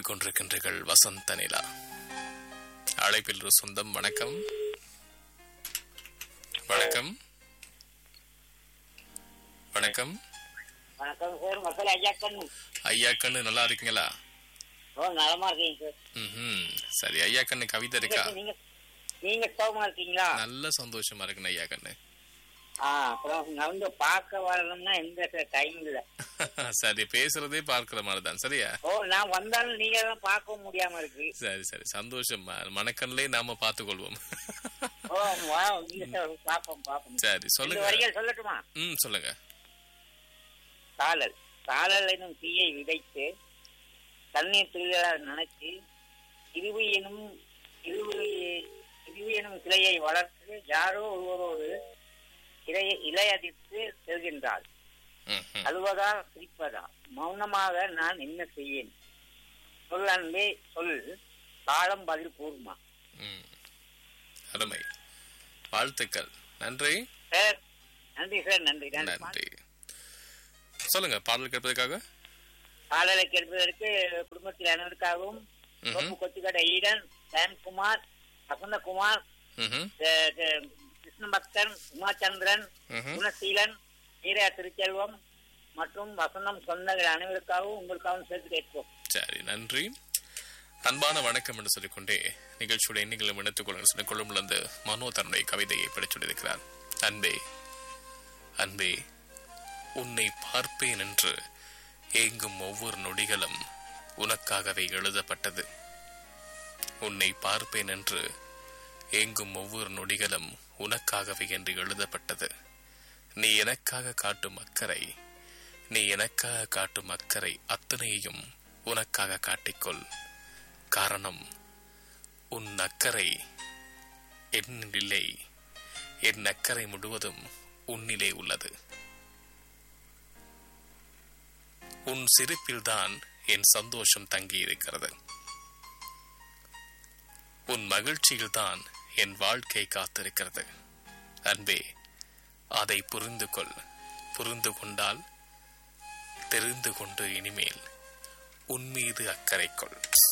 கேட்டுக்கொண்டிருக்கின்றீர்கள் வசந்த நிலா அழைப்பில் ஒரு சொந்தம் வணக்கம் வணக்கம் வணக்கம் வணக்கம் சார் மக்கள் ஐயாக்கன் ஐயா கண்ணு நல்லா இருக்கீங்களா ஓ நலமா இருக்கீங்க சார் ம் சரி ஐயா கண்ணு கவிதை இருக்கா நீங்க நீங்க சோகமா இருக்கீங்களா நல்ல சந்தோஷமா இருக்குன்னு ஐயா கண்ணு ஆ அப்புறம் நான் வந்து பார்க்க வரணும்னா எந்த டைம் இல்ல சரி பேசுறதே பார்க்கிற மாதிரி தான் சரியா ஓ நான் வந்தாலும் நீங்க தான் பார்க்க முடியாம இருக்கு சரி சரி சந்தோஷம் மனக்கண்ணிலே நாம பார்த்துக்கொள்வோம் ஓ வா நீங்க சார் பாப்போம் பாப்போம் சரி இந்த சொல்லுங்க வரிகள் சொல்லட்டுமா ம் சொல்லுங்க சாலல் சாலல் எனும் தீயை விதைத்து தண்ணீர் துளிகளால் நனைச்சு இருவு எனும் இருவு இருவு எனும் கிளையை வளர்த்து யாரோ ஒருவரோடு இலையை இலையடித்து செல்கின்றாள் ம், ம். அழுவதா சிரிப்பதா மௌனமாக நான் என்ன செய்யேன் சொல் அன்பே சொல் காலம் பதில் கூறுமா ம். அருமை வாழ்த்துக்கள் நன்றி சார் நன்றி சார் நன்றி நன்றி நன்றி சொல்லுங்க பாடல் கேட்பதற்காக காலலை கேட்பதற்கு குடும்பத்தில் அனைவருக்காகவும் ம்ஹும். சோப்பு கொச்சிக்கடை ஈடன் சாம்குமார் வசந்தகுமார் ம்ஹும். அஹ், அஹ், கிருஷ்ணபக்தன் உமாச்சந்திரன் ம்ஹும். குணசீலன் ஈரா திருச்செல்வம் மற்றும் வசந்தம் சொந்தங்கள் அனைவருக்காகவும் உங்களுக்காகவும் சேர்த்து கேட்போம் சரி நன்றி அன்பான வணக்கம் என்று சொல்லிக்கொண்டே நிகழ்ச்சியோட எண்ணிகளும் இணைத்துக் கொள்ளுங்கள் சொல்லி கொள்ளும் மனோ தன்னுடைய கவிதையை படிச் சொல்லியிருக்கிறார் அன்பே அன்பே உன்னை பார்ப்பேன் என்று ஏங்கும் ஒவ்வொரு நொடிகளும் உனக்காகவே எழுதப்பட்டது உன்னை பார்ப்பேன் என்று ஏங்கும் ஒவ்வொரு நொடிகளும் உனக்காகவே என்று எழுதப்பட்டது நீ எனக்காக காட்டும் அக்கறை நீ எனக்காக காட்டும் அக்கறை அத்தனையையும் உனக்காக காட்டிக்கொள் காரணம் உன் அக்கறை என்னிலே என் அக்கறை முழுவதும் உன்னிலே உள்ளது உன் சிரிப்பில்தான் என் சந்தோஷம் தங்கியிருக்கிறது உன் மகிழ்ச்சியில்தான் என் வாழ்க்கை காத்திருக்கிறது அன்பே அதை புரிந்து கொள் புரிந்து கொண்டால் தெரிந்து கொண்டு இனிமேல் உன் மீது அக்கறை கொள்